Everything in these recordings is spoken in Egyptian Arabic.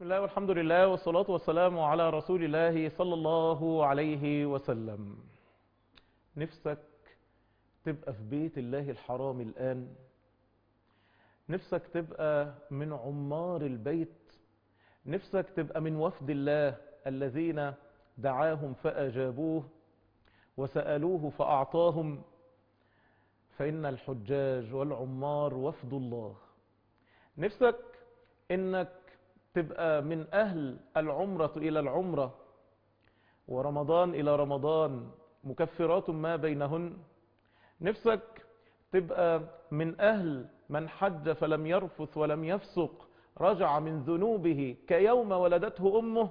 بسم الله والحمد لله والصلاة والسلام على رسول الله صلى الله عليه وسلم نفسك تبقى في بيت الله الحرام الآن نفسك تبقى من عمار البيت نفسك تبقى من وفد الله الذين دعاهم فأجابوه وسألوه فأعطاهم فإن الحجاج والعمار وفد الله نفسك إنك تبقى من أهل العمرة إلى العمرة ورمضان إلى رمضان مكفرات ما بينهن نفسك تبقى من أهل من حج فلم يرفث ولم يفسق رجع من ذنوبه كيوم ولدته أمه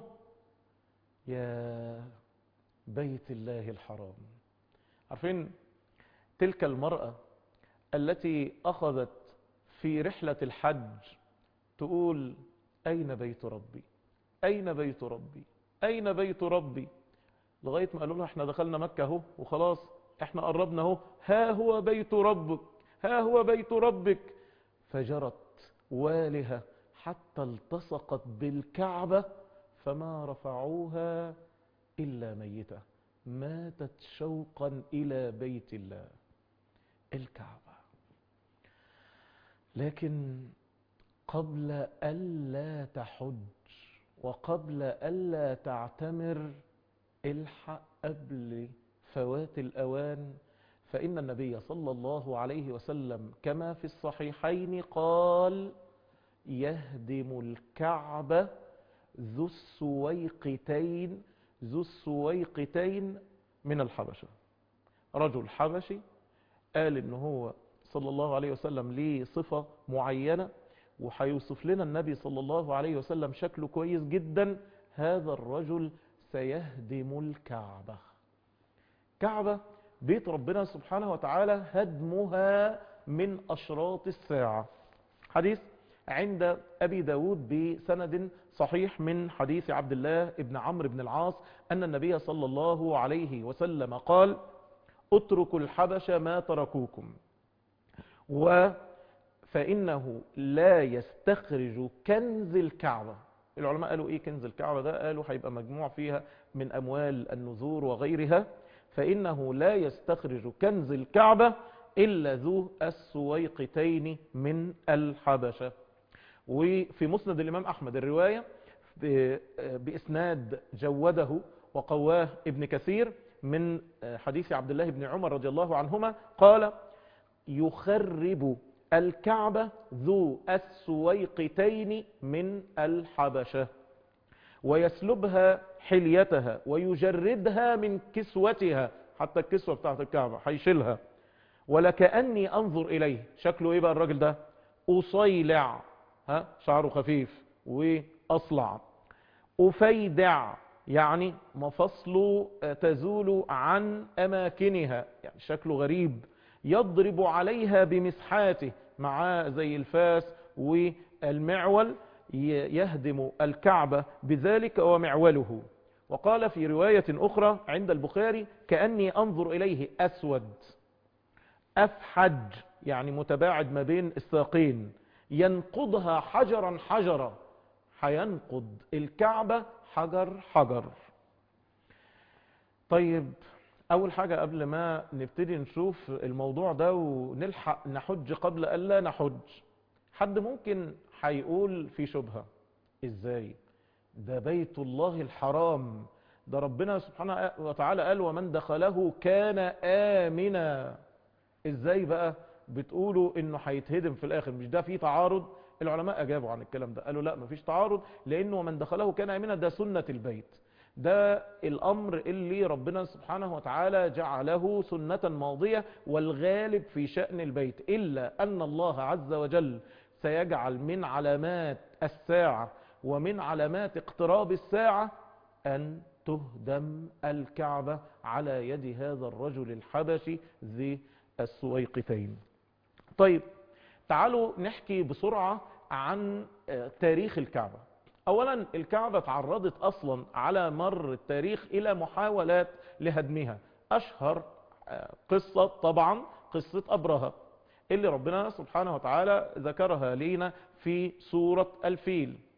يا بيت الله الحرام عارفين تلك المرأة التي أخذت في رحلة الحج تقول أين بيت ربي أين بيت ربي أين بيت ربي لغاية ما قالوا لها احنا دخلنا مكة اهو وخلاص احنا قربنا اهو ها هو بيت ربك ها هو بيت ربك فجرت والها حتى التصقت بالكعبة فما رفعوها إلا ميتة ماتت شوقا إلى بيت الله الكعبة لكن قبل ألا تحج وقبل ألا تعتمر الحق قبل فوات الأوان فإن النبي صلى الله عليه وسلم كما في الصحيحين قال يهدم الكعبة ذو السويقتين ذو السويقتين من الحبشة رجل حبشي قال ان هو صلى الله عليه وسلم ليه صفة معينة وهيوصف لنا النبي صلى الله عليه وسلم شكله كويس جدا هذا الرجل سيهدم الكعبة كعبة بيت ربنا سبحانه وتعالى هدمها من أشراط الساعة حديث عند أبي داود بسند صحيح من حديث عبد الله ابن عمرو بن العاص أن النبي صلى الله عليه وسلم قال اتركوا الحبش ما تركوكم و فإنه لا يستخرج كنز الكعبة العلماء قالوا إيه كنز الكعبة ده قالوا هيبقى مجموع فيها من أموال النذور وغيرها فإنه لا يستخرج كنز الكعبة إلا ذو السويقتين من الحبشة وفي مسند الإمام أحمد الرواية بإسناد جوده وقواه ابن كثير من حديث عبد الله بن عمر رضي الله عنهما قال يخرب الكعبة ذو السويقتين من الحبشة ويسلبها حليتها ويجردها من كسوتها حتى الكسوة بتاعت الكعبة هيشيلها ولكأني أنظر إليه شكله إيه بقى الراجل ده أصيلع ها شعره خفيف وأصلع أفيدع يعني مفصله تزول عن أماكنها يعني شكله غريب يضرب عليها بمسحاته معاه زي الفاس والمعول يهدم الكعبة بذلك ومعوله وقال في رواية أخرى عند البخاري كأني أنظر إليه أسود أفحج يعني متباعد ما بين الساقين ينقضها حجرا حجرا هينقض الكعبة حجر حجر طيب أول حاجة قبل ما نبتدي نشوف الموضوع ده ونلحق نحج قبل ألا نحج حد ممكن هيقول في شبهة إزاي ده بيت الله الحرام ده ربنا سبحانه وتعالى قال ومن دخله كان آمنا إزاي بقى بتقولوا إنه هيتهدم في الآخر مش ده فيه تعارض العلماء أجابوا عن الكلام ده قالوا لا مفيش تعارض لأنه من دخله كان آمنا ده سنة البيت ده الأمر اللي ربنا سبحانه وتعالى جعله سنة ماضية والغالب في شأن البيت إلا أن الله عز وجل سيجعل من علامات الساعة ومن علامات اقتراب الساعة أن تهدم الكعبة على يد هذا الرجل الحبشي ذي السويقتين طيب تعالوا نحكي بسرعة عن تاريخ الكعبة اولا الكعبة تعرضت اصلا على مر التاريخ الى محاولات لهدمها اشهر قصة طبعا قصة ابرهة اللي ربنا سبحانه وتعالى ذكرها لينا في سورة الفيل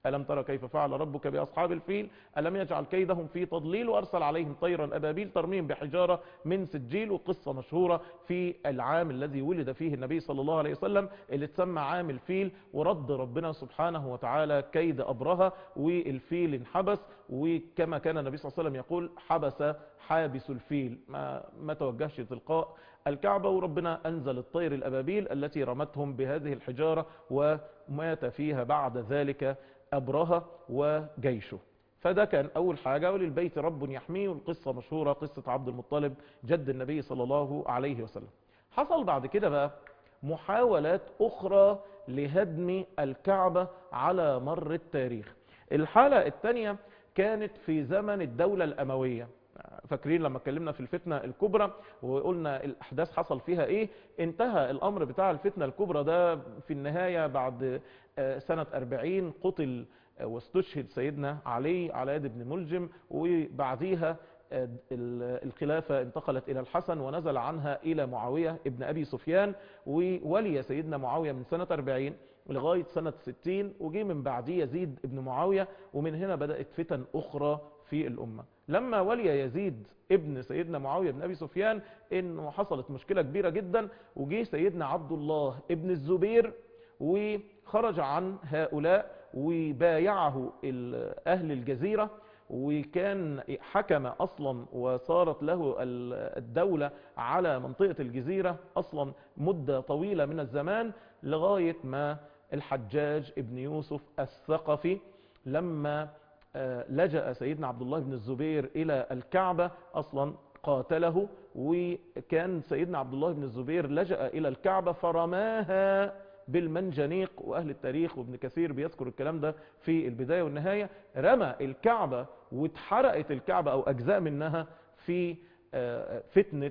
ألم ترى كيف فعل ربك بأصحاب الفيل ألم يجعل كيدهم في تضليل وأرسل عليهم طيرا أبابيل ترميهم بحجارة من سجيل وقصة مشهورة في العام الذي ولد فيه النبي صلى الله عليه وسلم اللي تسمى عام الفيل ورد ربنا سبحانه وتعالى كيد أبرهة والفيل انحبس وكما كان النبي صلى الله عليه وسلم يقول حبس حابس الفيل ما, ما توجهش تلقاء الكعبة وربنا أنزل الطير الأبابيل التي رمتهم بهذه الحجارة ومات فيها بعد ذلك أبرهة وجيشه فده كان أول حاجة وللبيت رب يحميه والقصة مشهورة قصة عبد المطلب جد النبي صلى الله عليه وسلم حصل بعد كده بقى محاولات أخرى لهدم الكعبة على مر التاريخ الحالة الثانية كانت في زمن الدولة الأموية فاكرين لما اتكلمنا في الفتنة الكبرى وقلنا الأحداث حصل فيها إيه انتهى الأمر بتاع الفتنة الكبرى ده في النهاية بعد سنة 40 قتل واستشهد سيدنا علي على يد ابن ملجم وبعديها الخلافة انتقلت إلى الحسن ونزل عنها إلى معاوية ابن أبي سفيان وولي سيدنا معاوية من سنة 40 لغاية سنة 60 وجي من بعديه يزيد ابن معاوية ومن هنا بدأت فتن أخرى في الأمة لما ولي يزيد ابن سيدنا معاوية بن أبي سفيان إنه حصلت مشكلة كبيرة جدا وجي سيدنا عبد الله ابن الزبير وخرج عن هؤلاء وبايعه أهل الجزيرة وكان حكم أصلا وصارت له الدولة على منطقة الجزيرة أصلا مدة طويلة من الزمان لغاية ما الحجاج ابن يوسف الثقفي لما لجأ سيدنا عبد الله بن الزبير إلى الكعبة أصلا قاتله وكان سيدنا عبد الله بن الزبير لجأ إلى الكعبة فرماها بالمنجنيق وأهل التاريخ وابن كثير بيذكر الكلام ده في البداية والنهاية رمى الكعبة واتحرقت الكعبة أو أجزاء منها في فتنة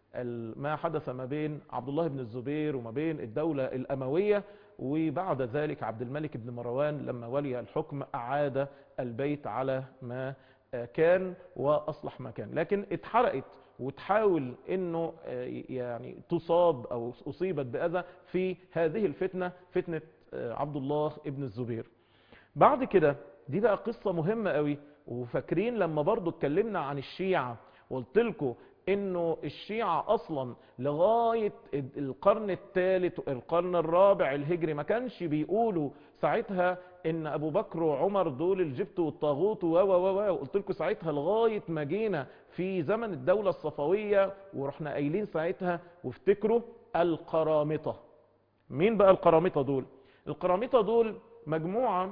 ما حدث ما بين عبد الله بن الزبير وما بين الدولة الأموية وبعد ذلك عبد الملك بن مروان لما ولي الحكم أعاد البيت على ما كان وأصلح ما كان لكن اتحرقت وتحاول انه يعني تصاب او اصيبت باذى في هذه الفتنة فتنة عبد الله ابن الزبير بعد كده دي بقى قصة مهمة قوي وفاكرين لما برضو اتكلمنا عن الشيعة وقلت لكم انه الشيعة اصلا لغاية القرن الثالث القرن الرابع الهجري ما كانش بيقولوا ساعتها ان ابو بكر وعمر دول الجبت والطاغوت و و و قلت لكم ساعتها لغاية ما جينا في زمن الدولة الصفوية ورحنا قايلين ساعتها وافتكروا القرامطة مين بقى القرامطة دول القرامطة دول مجموعة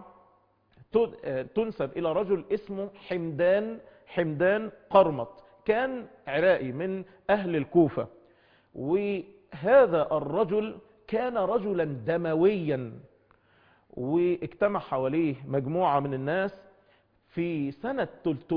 تنسب الى رجل اسمه حمدان حمدان قرمط كان عراقي من أهل الكوفة وهذا الرجل كان رجلا دمويا واجتمع حواليه مجموعة من الناس في سنة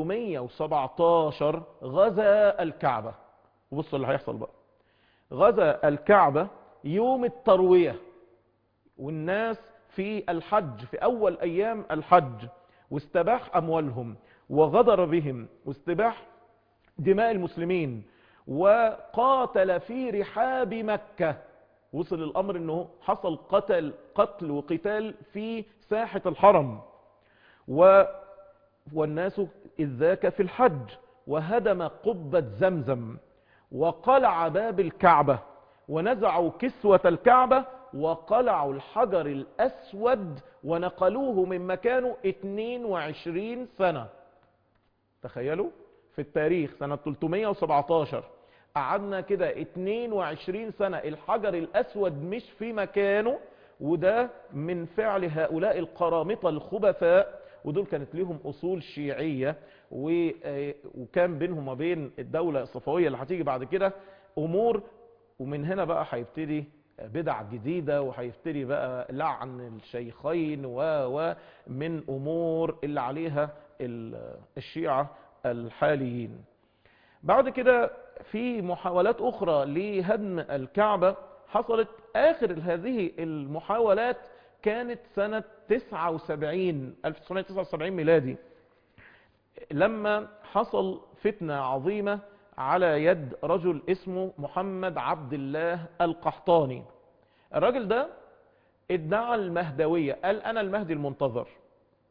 317 غزا الكعبة وبصوا اللي هيحصل بقى غزا الكعبة يوم التروية والناس في الحج في أول أيام الحج واستباح أموالهم وغدر بهم واستباح دماء المسلمين وقاتل في رحاب مكة وصل الأمر أنه حصل قتل, قتل وقتال في ساحة الحرم و والناس إذ ذاك في الحج وهدم قبة زمزم وقلع باب الكعبة ونزعوا كسوة الكعبة وقلعوا الحجر الأسود ونقلوه من مكانه 22 سنة تخيلوا في التاريخ سنة 317 قعدنا كده 22 سنة الحجر الأسود مش في مكانه وده من فعل هؤلاء القرامطة الخبثاء ودول كانت لهم أصول شيعية وكان بينهم وبين الدولة الصفوية اللي هتيجي بعد كده أمور ومن هنا بقى هيبتدي بدع جديدة وهيبتدي بقى لعن الشيخين ومن أمور اللي عليها الشيعة الحاليين بعد كده في محاولات أخرى لهدم الكعبة حصلت آخر هذه المحاولات كانت سنة 79 1979 ميلادي لما حصل فتنة عظيمة على يد رجل اسمه محمد عبد الله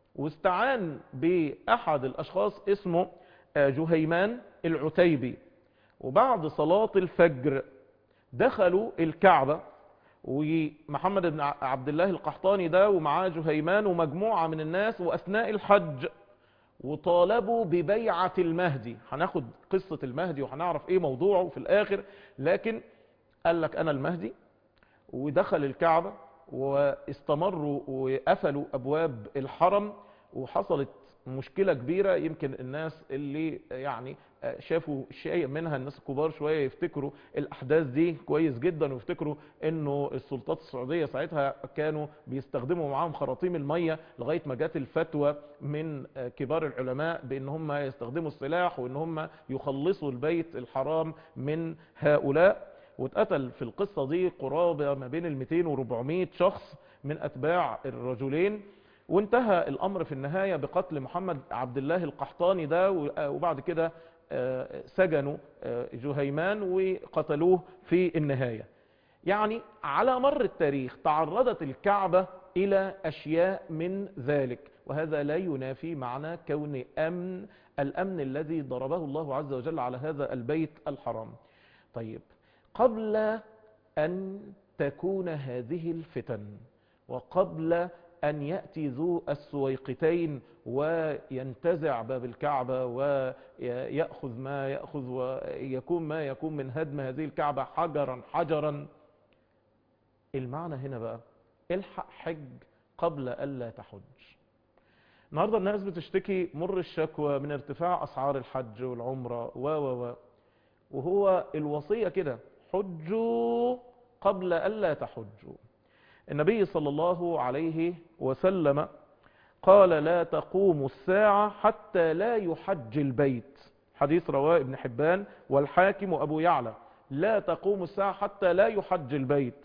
واستعان بأحد الأشخاص اسمه جهيمان العتيبي وبعد صلاة الفجر دخلوا الكعبة ومحمد بن عبد الله القحطاني ده ومعاه جهيمان ومجموعة من الناس وأثناء الحج وطالبوا ببيعة المهدي هناخد قصة المهدي وهنعرف ايه موضوعه في الاخر لكن قال لك انا المهدي ودخل الكعبة واستمروا وقفلوا ابواب الحرم وحصلت مشكلة كبيرة يمكن الناس اللي يعني شافوا شيء منها الناس الكبار شوية يفتكروا الأحداث دي كويس جدا ويفتكروا انه السلطات السعودية ساعتها كانوا بيستخدموا معاهم خراطيم المية لغاية ما جات الفتوى من كبار العلماء بان هم يستخدموا السلاح وان هم يخلصوا البيت الحرام من هؤلاء واتقتل في القصة دي قرابة ما بين ال 200 و 400 شخص من أتباع الرجلين وانتهى الأمر في النهاية بقتل محمد عبد الله القحطاني ده وبعد كده سجنوا جهيمان وقتلوه في النهاية يعني على مر التاريخ تعرضت الكعبة إلى أشياء من ذلك وهذا لا ينافي معنى كون أمن الأمن الذي ضربه الله عز وجل على هذا البيت الحرام طيب قبل أن تكون هذه الفتن وقبل أن يأتي ذو السويقتين وينتزع باب الكعبة ويأخذ ما يأخذ ويكون ما يكون من هدم هذه الكعبة حجرا حجرا المعنى هنا بقى الحق حج قبل ألا تحج النهاردة الناس بتشتكي مر الشكوى من ارتفاع أسعار الحج والعمرة و و و وهو الوصية كده حجوا قبل ألا تحجوا النبي صلى الله عليه وسلم قال لا تقوم الساعة حتى لا يحج البيت حديث رواه ابن حبان والحاكم وأبو يعلى لا تقوم الساعة حتى لا يحج البيت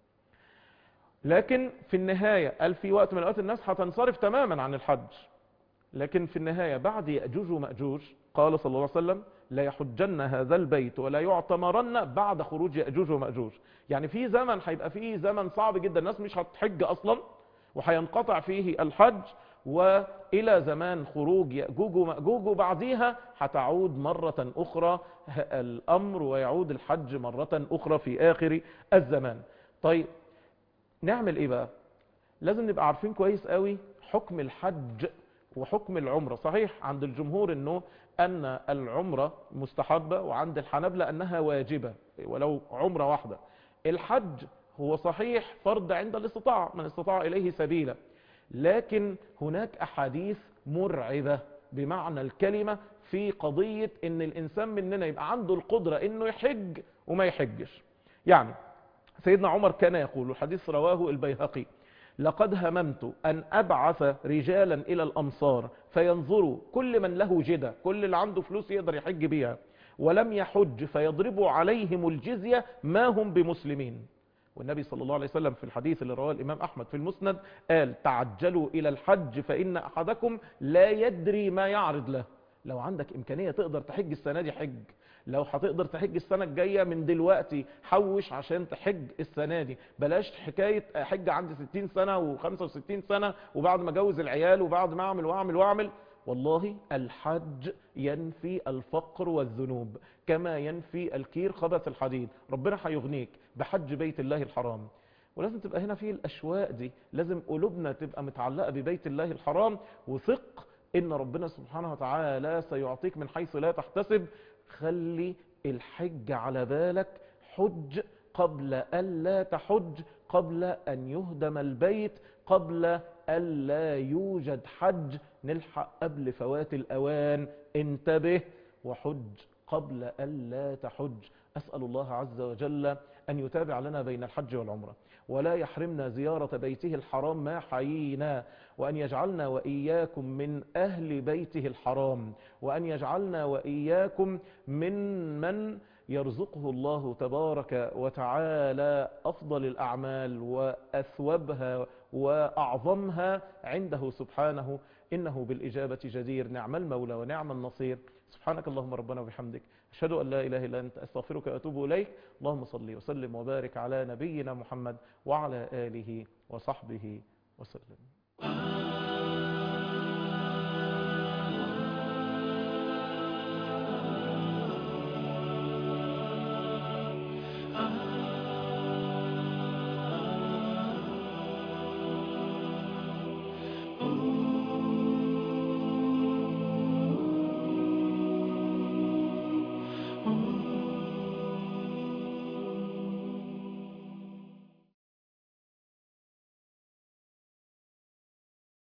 لكن في النهاية قال في وقت من الأوقات الناس هتنصرف تماما عن الحج لكن في النهاية بعد يأجوج ومأجوج قال صلى الله عليه وسلم لا يحجن هذا البيت ولا يعتمرن بعد خروج يأجوج ومأجوج يعني في زمن هيبقى فيه زمن صعب جدا الناس مش هتحج أصلا وهينقطع فيه الحج وإلى زمان خروج يأجوج ومأجوج وبعديها هتعود مرة أخرى الأمر ويعود الحج مرة أخرى في آخر الزمان طيب نعمل إيه بقى لازم نبقى عارفين كويس قوي حكم الحج وحكم العمرة صحيح عند الجمهور انه ان العمرة مستحبة وعند الحنبلة انها واجبة ولو عمرة واحدة الحج هو صحيح فرض عند الاستطاعة من استطاع اليه سبيلا لكن هناك احاديث مرعبة بمعنى الكلمة في قضية ان الانسان مننا يبقى عنده القدرة انه يحج وما يحجش يعني سيدنا عمر كان يقول الحديث رواه البيهقي لقد هممت أن أبعث رجالا إلى الأمصار فينظروا كل من له جدة كل اللي عنده فلوس يقدر يحج بيها ولم يحج فيضربوا عليهم الجزية ما هم بمسلمين والنبي صلى الله عليه وسلم في الحديث اللي رواه الإمام أحمد في المسند قال تعجلوا إلى الحج فإن أحدكم لا يدري ما يعرض له لو عندك إمكانية تقدر تحج السنة دي حج لو هتقدر تحج السنة الجاية من دلوقتي حوش عشان تحج السنة دي بلاش حكاية حج عندي 60 سنة و65 سنة وبعد ما اجوز العيال وبعد ما اعمل واعمل واعمل والله الحج ينفي الفقر والذنوب كما ينفي الكير خبث الحديد ربنا هيغنيك بحج بيت الله الحرام ولازم تبقى هنا في الأشواق دي لازم قلوبنا تبقى متعلقة ببيت الله الحرام وثق إن ربنا سبحانه وتعالى سيعطيك من حيث لا تحتسب خلي الحج على بالك حج قبل ألا تحج قبل أن يهدم البيت قبل ألا يوجد حج نلحق قبل فوات الأوان انتبه وحج قبل ألا تحج أسأل الله عز وجل أن يتابع لنا بين الحج والعمرة ولا يحرمنا زيارة بيته الحرام ما حيينا وأن يجعلنا وإياكم من أهل بيته الحرام وأن يجعلنا وإياكم من من يرزقه الله تبارك وتعالى أفضل الأعمال وأثوبها وأعظمها عنده سبحانه إنه بالإجابة جدير نعم المولى ونعم النصير سبحانك اللهم ربنا وبحمدك أشهد أن لا إله إلا أنت أستغفرك وأتوب إليك اللهم صل وسلم وبارك على نبينا محمد وعلى آله وصحبه وسلم